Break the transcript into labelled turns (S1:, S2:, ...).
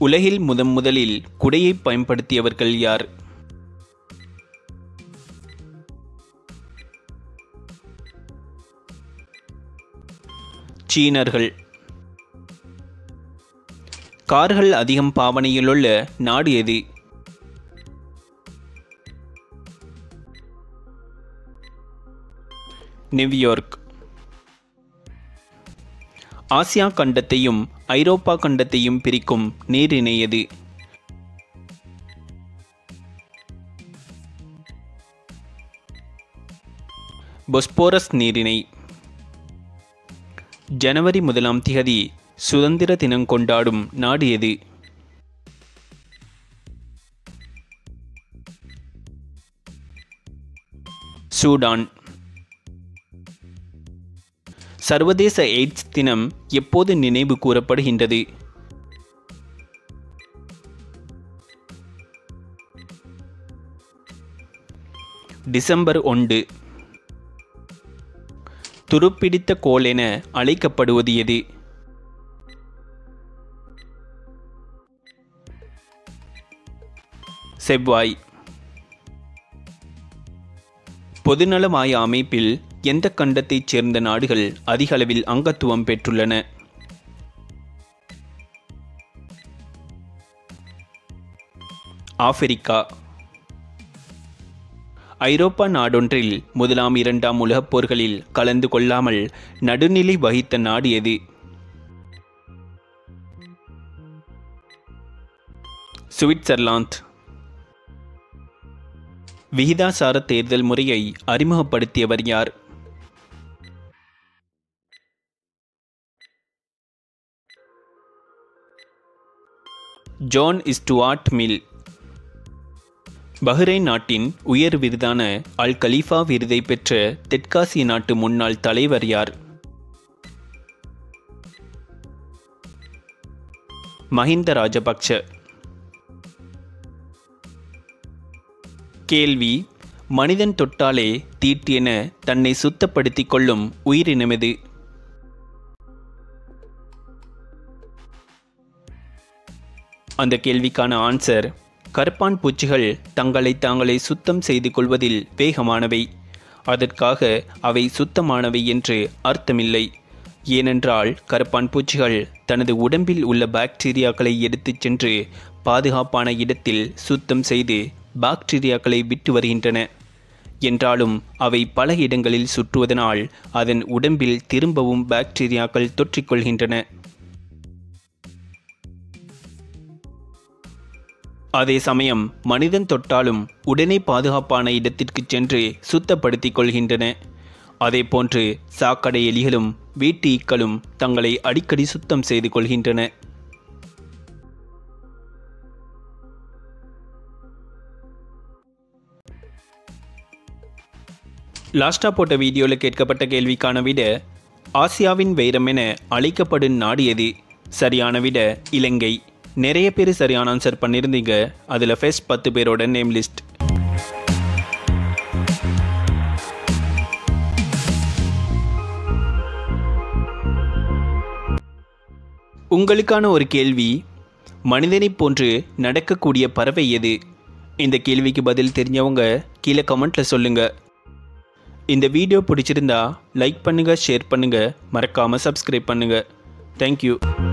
S1: உலகில் முதன் முதலில் குடையை பயன்படுத்தியவர்கள் யார் சீனர்கள் கார்கள் அதிகம் பாவனையிலுள்ள நாடு எது நியூயார்க் ஆசியா கண்டத்தையும் ஐரோப்பா கண்டத்தையும் பிரிக்கும் நீரிணை எது பொஸ்போரஸ் நீரிணை ஜனவரி முதலாம் திகதி சுதந்திர தினம் கொண்டாடும் நாடு எது சூடான் சர்வதேச எய்ட்ஸ் தினம் எப்போது நினைவு கூறப்படுகின்றது டிசம்பர் ஒன்று துருப்பிடித்த கோள் என அழைக்கப்படுவது எது செவ்வாய் பொதுநலமாய அமைப்பில் எந்த கண்டத்தைச் சேர்ந்த நாடுகள் அதிக அளவில் அங்கத்துவம் பெற்றுள்ளன ஆப்பிரிக்கா ஐரோப்பா நாடொன்றில் முதலாம் இரண்டாம் உலகப் போர்களில் கலந்து கொள்ளாமல் நடுநிலை வகித்த நாடு எது சுவிட்சர்லாந்து விகிதாசார தேர்தல் முறையை அறிமுகப்படுத்தியவர் யார் ஜான் ஸ்டுவார்ட் மில் பஹ்ரைன் நாட்டின் உயர் விருதான அல் கலீஃபா விருதை பெற்ற தெற்காசிய நாட்டு முன்னாள் தலைவர் யார் மஹிந்த ராஜபக்ஷ கேள்வி மனிதன் தொட்டாலே தீட்டு என தன்னை சுத்தப்படுத்திக் கொள்ளும் உயிரினமெது அந்த கேள்விக்கான ஆன்சர் கருப்பான் பூச்சிகள் தங்களை தாங்களே சுத்தம் செய்து கொள்வதில் வேகமானவை அதற்காக அவை சுத்தமானவை என்று அர்த்தமில்லை ஏனென்றால் கருப்பான் பூச்சிகள் தனது உடம்பில் உள்ள பாக்டீரியாக்களை எடுத்துச் சென்று பாதுகாப்பான இடத்தில் சுத்தம் செய்து பாக்டீரியாக்களை விட்டு வருகின்றன என்றாலும் அவை பல இடங்களில் சுற்றுவதனால் அதன் உடம்பில் திரும்பவும் பாக்டீரியாக்கள் தொற்றிக்கொள்கின்றன அதே சமயம் மனிதன் தொட்டாலும் உடனே பாதுகாப்பான இடத்திற்கு சென்று சுத்தப்படுத்திக் கொள்கின்றன அதேபோன்று சாக்கடை எலிகளும் வீட்டு ஈக்களும் தங்களை அடிக்கடி சுத்தம் செய்து கொள்கின்றன லாஸ்டா போட்ட வீடியோவில் கேட்கப்பட்ட கேள்விக்கான விட ஆசியாவின் வைரம் என அழைக்கப்படும் நாடு எது சரியான விட இலங்கை நிறைய பேர் சரியான ஆன்சர் பண்ணியிருந்தீங்க அதில் ஃபர்ஸ்ட் பத்து பேரோட நேம் லிஸ்ட் உங்களுக்கான ஒரு கேள்வி மனிதனைப் போன்று நடக்கக்கூடிய பறவை எது இந்த கேள்விக்கு பதில் தெரிஞ்சவங்க கீழே கமெண்ட்டில் சொல்லுங்கள் இந்த வீடியோ பிடிச்சிருந்தா லைக் பண்ணுங்கள் ஷேர் பண்ணுங்கள் மறக்காமல் சப்ஸ்கிரைப் பண்ணுங்கள் தேங்க்யூ